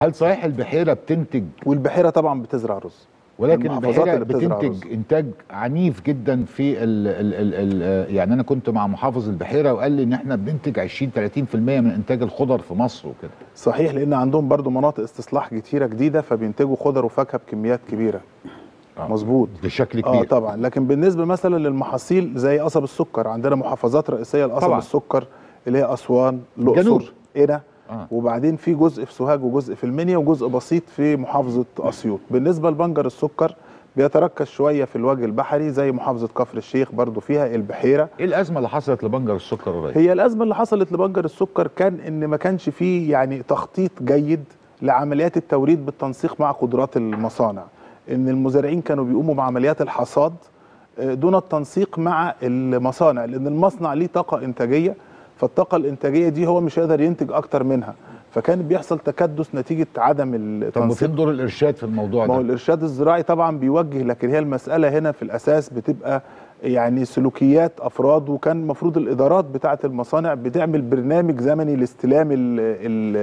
هل صحيح البحيره بتنتج والبحيره طبعا بتزرع رز ولكن المحافظات البحيره اللي بتزرع بتنتج رز. انتاج عنيف جدا في ال ال ال ال يعني انا كنت مع محافظ البحيره وقال لي ان احنا بننتج 20 30% من انتاج الخضر في مصر وكده صحيح لان عندهم برضو مناطق استصلاح كتيره جديده فبينتجوا خضر وفاكهه بكميات كبيره آه. مظبوط بشكل اه كبير طبعا لكن بالنسبه مثلا للمحاصيل زي قصب السكر عندنا محافظات رئيسيه لقصب طبعا. السكر اللي هي اسوان الجنوب. الاقصر قنا آه. وبعدين في جزء في سوهاج وجزء في المنيا وجزء بسيط في محافظه اسيوط بالنسبه لبنجر السكر بيتركز شويه في الوجه البحري زي محافظه كفر الشيخ برضو فيها البحيره ايه الازمه اللي حصلت لبنجر السكر قريب هي الازمه اللي حصلت لبنجر السكر كان ان ما كانش فيه يعني تخطيط جيد لعمليات التوريد بالتنسيق مع قدرات المصانع ان المزارعين كانوا بيقوموا بعمليات الحصاد آه، دون التنسيق مع المصانع لان المصنع ليه طاقه انتاجيه فالطاقه الانتاجيه دي هو مش هيقدر ينتج اكتر منها فكان بيحصل تكدس نتيجه عدم طب التنسيق وفين دور الارشاد في الموضوع ما هو ده الارشاد الزراعي طبعا بيوجه لكن هي المساله هنا في الاساس بتبقى يعني سلوكيات افراد وكان المفروض الادارات بتاعه المصانع بتعمل برنامج زمني لاستلام ال ال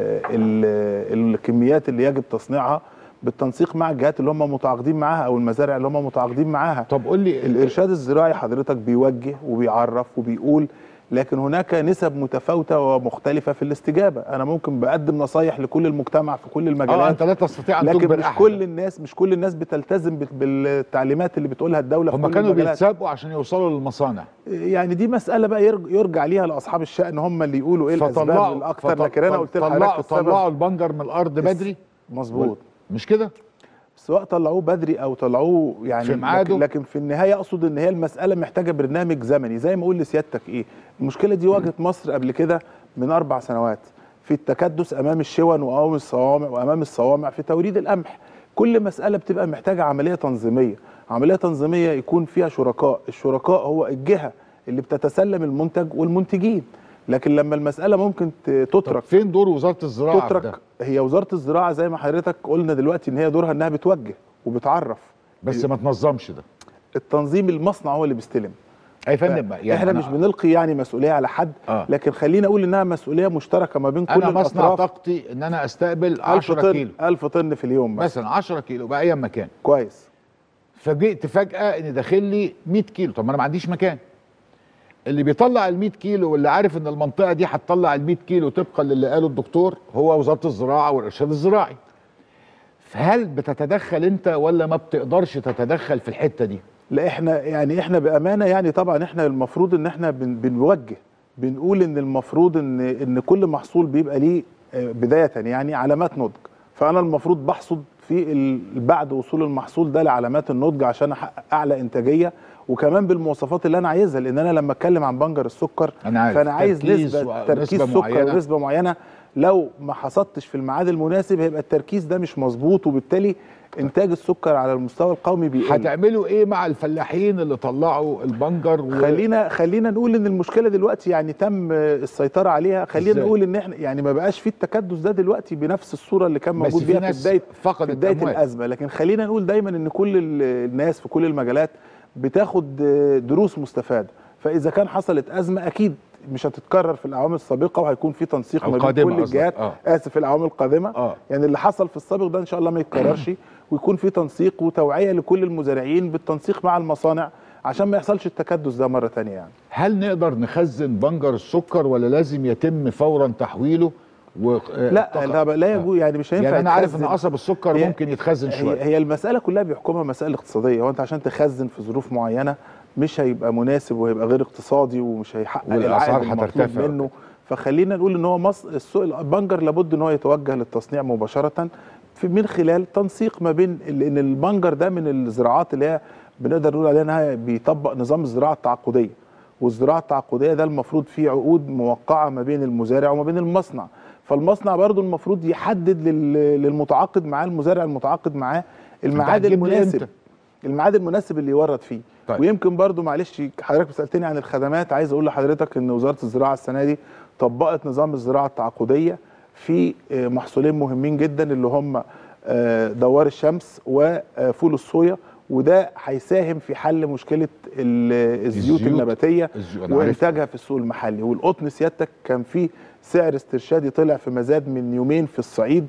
ال الكميات اللي يجب تصنيعها بالتنسيق مع الجهات اللي هم متعاقدين معاها او المزارع اللي هم متعاقدين معاها طب قول لي الارشاد الزراعي حضرتك بيوجه وبيعرف وبيقول لكن هناك نسب متفاوته ومختلفه في الاستجابه انا ممكن بقدم نصايح لكل المجتمع في كل المجالات اه انت لا تستطيع ان لكن تجبر مش احد كل الناس مش كل الناس بتلتزم بال- بالتعليمات اللي بتقولها الدوله في هم كل كانوا المجالات. بيتسابقوا عشان يوصلوا للمصانع يعني دي مساله بقى يرج- يرجع ليها لاصحاب الشان هم اللي يقولوا ايه الاسباب فطلعوا الاكثر فط- لكن انا قلت طلعوا لحضرتك السبب طلعوا البنجر من الارض بدري مظبوط مش كده سواء طلعوه بدري او طلعوه يعني في ميعاده. لكن, لكن في النهايه اقصد ان هي المساله محتاجه برنامج زمني زي ما اقول لسيادتك ايه المشكله دي واجهت مصر قبل كده من اربع سنوات في التكدس امام الشون وامام الصوامع وامام الصوامع في توريد القمح كل مساله بتبقى محتاجه عمليه تنظيميه عمليه تنظيميه يكون فيها شركاء الشركاء هو الجهه اللي بتتسلم المنتج والمنتجين لكن لما المساله ممكن ت- طب تترك فين دور وزاره الزراعه في تترك ده هي وزاره الزراعه زي ما حضرتك قلنا دلوقتي ان هي دورها انها بتوجه وبتعرف بس ما تنظمش ده التنظيم المصنع هو اللي بيستلم اي فندم يعني احنا أنا- مش بنلقي يعني مسؤوليه على حد آه. لكن خلينا اقول انها مسؤوليه مشتركه ما بين كل انا مصنع الاطراف طاقتي ان انا استقبل 1000 10 طن كيلو 1000 طن في اليوم مثلا مثلا 10 كيلو باي مكان كويس فجئت فجاه ان داخل لي 100 كيلو طب ما انا ما عنديش مكان اللي بيطلع ال 100 كيلو واللي عارف ان المنطقه دي هتطلع ال 100 كيلو طبقا للي قاله الدكتور هو وزاره الزراعه والارشاد الزراعي فهل بتتدخل انت ولا ما بتقدرش تتدخل في الحته دي لا احنا يعني احنا بامانه يعني طبعا احنا المفروض ان احنا بن بنوجه بنقول ان المفروض ان ان كل محصول بيبقى ليه آه، بدايه يعني علامات نضج فانا المفروض بحصد في ال- بعد وصول المحصول ده لعلامات النضج عشان احقق اعلى انتاجيه وكمان بالمواصفات اللي انا عايزها لان انا لما اتكلم عن بنجر السكر أنا عارف. فانا عايز تركيز نسبه و- تركيز نسبة سكر معينة. ونسبه معينه لو ما حصدتش في الميعاد المناسب هيبقى التركيز ده مش مظبوط وبالتالي انتاج السكر على المستوى القومي بيقل هتعملوا ايه مع الفلاحين اللي طلعوا البنجر و... خلينا خلينا نقول ان المشكله دلوقتي يعني تم السيطره عليها خلينا إزاي؟ نقول ان احنا يعني ما بقاش في التكدس ده دلوقتي بنفس الصوره اللي كان بس موجود في بيها في ناس بدايه فقدت في بدايه أموال. الازمه لكن خلينا نقول دايما ان كل ال- الناس في كل المجالات بتاخد دروس مستفاده فاذا كان حصلت ازمه اكيد مش هتتكرر في الاعوام السابقه وهيكون في تنسيق ما بين القادمة كل قصدك، الجهات آه. اسف في الاعوام القادمه آه. يعني اللي حصل في السابق ده ان شاء الله ما يتكررش ويكون في تنسيق وتوعيه لكل المزارعين بالتنسيق مع المصانع عشان ما يحصلش التكدس ده مره ثانيه يعني هل نقدر نخزن بنجر السكر ولا لازم يتم فورا تحويله و... لا لا, لا يجوز يعني مش هينفع يعني انا عارف ان يتخزن. قصب السكر هي- ممكن يتخزن هي, شويه هي المساله كلها بيحكمها مسائل اقتصاديه هو انت عشان تخزن في ظروف معينه مش هيبقى مناسب وهيبقى غير اقتصادي ومش هيحقق والأسعار العائد المطلوب هترتفع. منه فخلينا نقول ان هو مصر السوق البنجر لابد ان هو يتوجه للتصنيع مباشره في من خلال تنسيق ما بين لان البنجر ده من الزراعات اللي هي بنقدر نقول عليها انها بيطبق نظام الزراعه التعاقديه والزراعه التعاقديه ده المفروض فيه عقود موقعه ما بين المزارع وما بين المصنع فالمصنع برضو المفروض يحدد لل- للمتعاقد معاه المزارع المتعاقد معاه الميعاد هتجيب لي المناسب إمتى؟ الميعاد المناسب اللي يورد فيه طيب. ويمكن برضو معلش حضرتك سالتني عن الخدمات عايز اقول لحضرتك ان وزاره الزراعه السنه دي طبقت نظام الزراعه التعاقديه في آه، محصولين مهمين جدا اللي هم آه، دوار الشمس وفول الصويا وده هيساهم في حل مشكله ال- الزيوت الزيوت. النباتيه الزيوت، أنا وانتاجها في السوق المحلي والقطن سيادتك كان في سعر استرشادي طلع في مزاد من يومين في الصعيد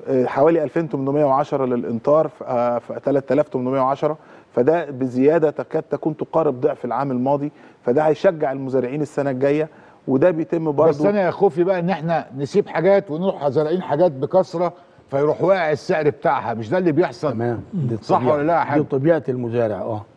آه، حوالي 2810 للانطار ف آه، ف 3810 فده بزياده تكاد تكون تقارب ضعف العام الماضي فده هيشجع المزارعين السنه الجايه وده بيتم بس برضه انا يا خوفي بقى ان احنا نسيب حاجات ونروح زارعين حاجات بكثره فيروح واقع السعر بتاعها مش ده اللي بيحصل تمام دي صح الطبيعة- ولا لا يا حاج؟ دي طبيعه المزارع اه